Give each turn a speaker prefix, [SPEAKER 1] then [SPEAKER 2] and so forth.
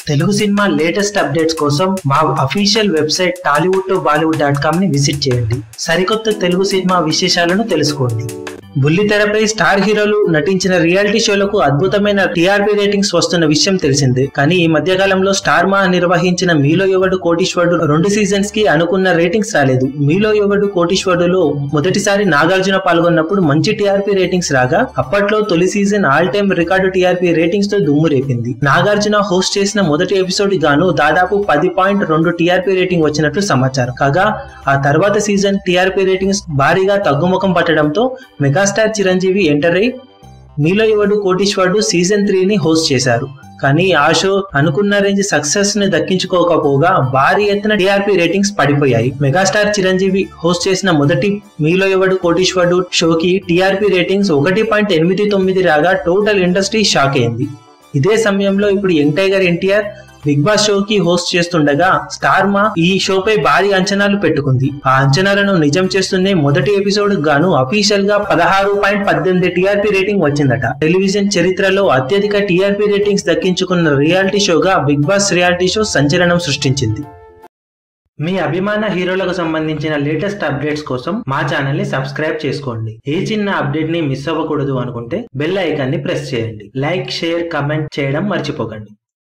[SPEAKER 1] Telugu cinema latest updates కోసం మా official website Tollywood to Bollywood dot com ని విజిట్ చేయండి సరికొత్త తెలుగు సినిమా విశేషాలను తెలుసుకోండి బుల్లితెరపై స్టార్ హీరోలు నటించిన రియాలిటీ షోలకు అద్భుతమైన టీఆర్పీ రేటింగ్స్ వస్తున్న విషయం తెలిసిందే కానీ ఈ మధ్య కాలంలో స్టార్ మా నిర్వహించిన మీలో ఎవడు కోటీశ్వరుడు రెండు సీజన్స్ కి అనుకున్న రేటింగ్స్ రాలేదు మీలో ఎవడు కోటీశ్వరుడులో మొదటిసారి నాగార్జున పాల్గొన్నప్పుడు మంచి టీఆర్పీ రేటింగ్స్ రాగా అప్పట్లో తొలి season all time record TRP ratings తో దుమ్ము రేపింది నాగార్జున హోస్ట్ చేసిన మొదటి ఎపిసోడ్ గాను దాదాపు పది పాయింట్ రెండు టీఆర్పీ రేటింగ్ వచ్చినట్లు సమాచారం కాగా ఆ తర్వాత సీజన్ టీఆర్పీ రేటింగ్స్ భారీగా తగ్గుముఖం పట్టడంతో మెగాస్టార్ చిరంజీవి ఎంటర్ అయి మీలో ఎవడు కోటీశ్వరుడు సీజన్ త్రీని హోస్ట్ చేశారు కానీ ఆ షో అనుకున్న రేంజ్ సక్సెస్ ని దక్కించుకోకపోగా భారీ ఎత్తున టీఆర్పీ రేటింగ్స్ పడిపోయాయి మెగాస్టార్ చిరంజీవి హోస్ట్ చేసిన మొదటి మీలో ఎవడు కోటీశ్వరుడు షోకి టీఆర్పీ రేటింగ్స్ ఒకటి పాయింట్ ఎనిమిది తొమ్మిది రాగా టోటల్ ఇండస్ట్రీ షాక్ అయింది ఇదే సమయంలో ఇప్పుడు young tiger NTR Bigg Boss షోకి హోస్ట్ చేస్తుండగా స్టార్ మా ఈ షోపై భారీ అంచనాలు పెట్టుకుంది ఆ అంచనాలను నిజం చేస్తూనే మొదటి ఎపిసోడ్ గాను అఫీషియల్ గా పదహారు పాయింట్ పద్దెనిమిది టీఆర్పీ రేటింగ్ వచ్చిందట టెలివిజన్ చరిత్రలో అత్యధిక టీఆర్పీ రేటింగ్స్ దక్కించుకున్న రియాలిటీ షోగా బిగ్ బాస్ రియాలిటీ షో సంచలనం సృష్టించింది మీ అభిమాన హీరోలకు సంబంధించిన లేటెస్ట్ అప్డేట్స్ కోసం మా ఛానల్ ని సబ్స్క్రైబ్ చేసుకోండి ఏ చిన్న అప్డేట్ ని మిస్ అవ్వకూడదు అనుకుంటే బెల్ ఐకాన్ ని ప్రెస్ చేయండి లైక్ షేర్ కమెంట్ చేయడం మర్చిపోకండి